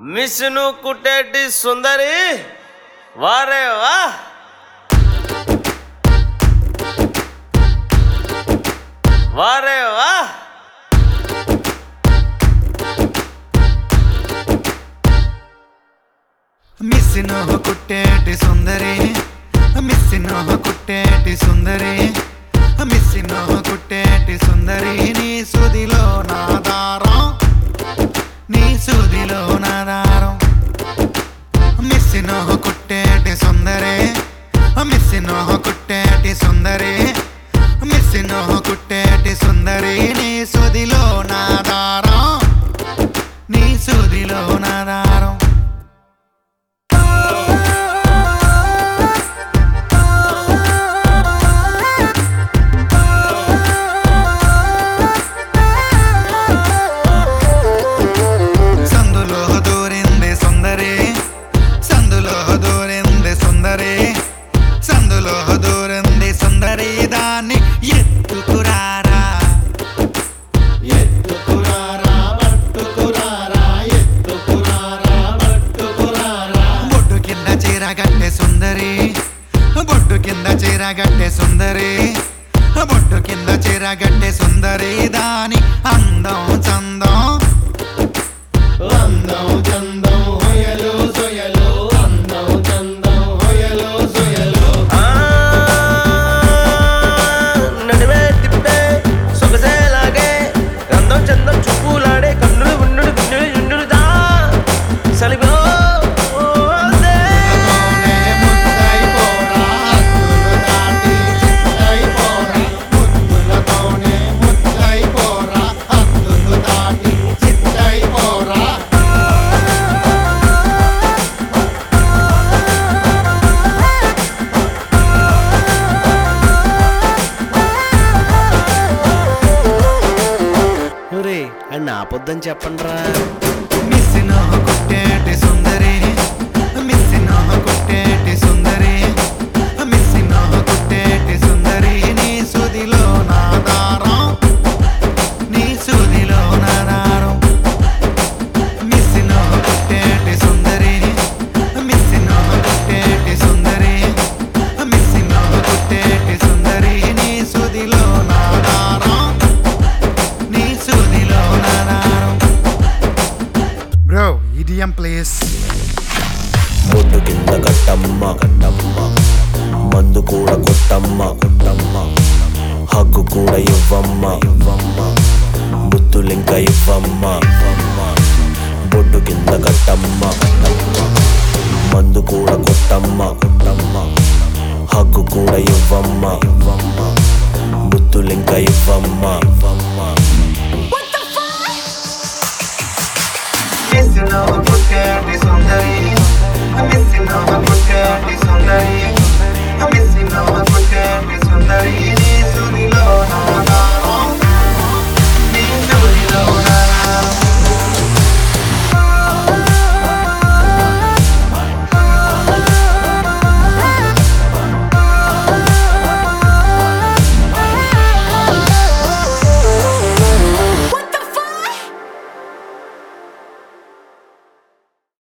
machine కుట్టేటి సుందరి వారే వా వారే వా మిస్సినో కుట్టేటి సుందరి మిస్సినో కుట్టేటి సుందరి మిస్సినో కుట్టేటి సుందరి నీ సుదిలో నా దారం నీ సుదిలో నా దారం మిస్సినో కుట్టేటి సుందరి మిస్సినో కుట్టేటి సుందరి మిస్సినో కుట్టేటి సుందరి నీ సుదిలో నా దారం నీ సుదిలో నా దారం సందులో దూరింది సుందరి సందులో దూరింది సుందరి సందులో దూరింది సుందరి దాన్ని ఎత్తుకురారా ఎత్తుకురారా పట్టుకురారా ఎత్తుకురారా పట్టుకురారా బొడ్డు కింద చీర గట్టె సుందరి బొడ్డు కింద చీర గట్టె సుందరి బొడ్డు కింద చీర గట్టె సుందరి దాని అందం చందం అందం చందం హొయలు సొయలు అందం చందం హొయలు సొయలు ఆ, నడివే తిప్పే సొగసేలాగే గంధం చందం చూపులాడే కన్నులు గుండులు గుండెలు గుండులు దా సలిగో తోనే ముద్దైపోరా హద్దులు దాటి చిత్తైపోరా ముద్దులతోనే ముద్దైపోరా హద్దులు దాటి చిత్తైపోరా రే అని ఆపొద్దని చెప్పండి రా మిస్సినో కుట్టేటి సుందరి మిస్సినో కుట్టేటి సుందరి మిస్సినో కుట్టేటి సుందరి నీ సుదిలో నా దారం నీ సుదిలో నా దారం మిస్సినో కుట్టేటి సుందరి మిస్సినో కుట్టేటి సుందరి మిస్సినో కుట్టేటి సుందరి నీ సుదిలో నా దారం నీ సుదిలో నా దారం బ్రో ఈడియం ప్లేస్ బొడ్డు కింద కట్టమ్మ కట్టమ్మ మందు కూడా కొట్టమ్మ కొట్టమ్మ హగ్గు కూడా ఇవ్వమ్మ ఇవ్వమ్మ బుద్ధులింక ఇవ్వమ్మ ఇవ్వమ్మ బొడ్డు కింద కట్టమ్మ కట్టమ్మ మందు కూడా కొట్టమ్మ కొట్టమ్మ హగ్గు కూడా ఇవ్వమ్మ ఇవ్వమ్మ బుద్ధులింక ఇవ్వమ్మ ఇవ్వమ్మ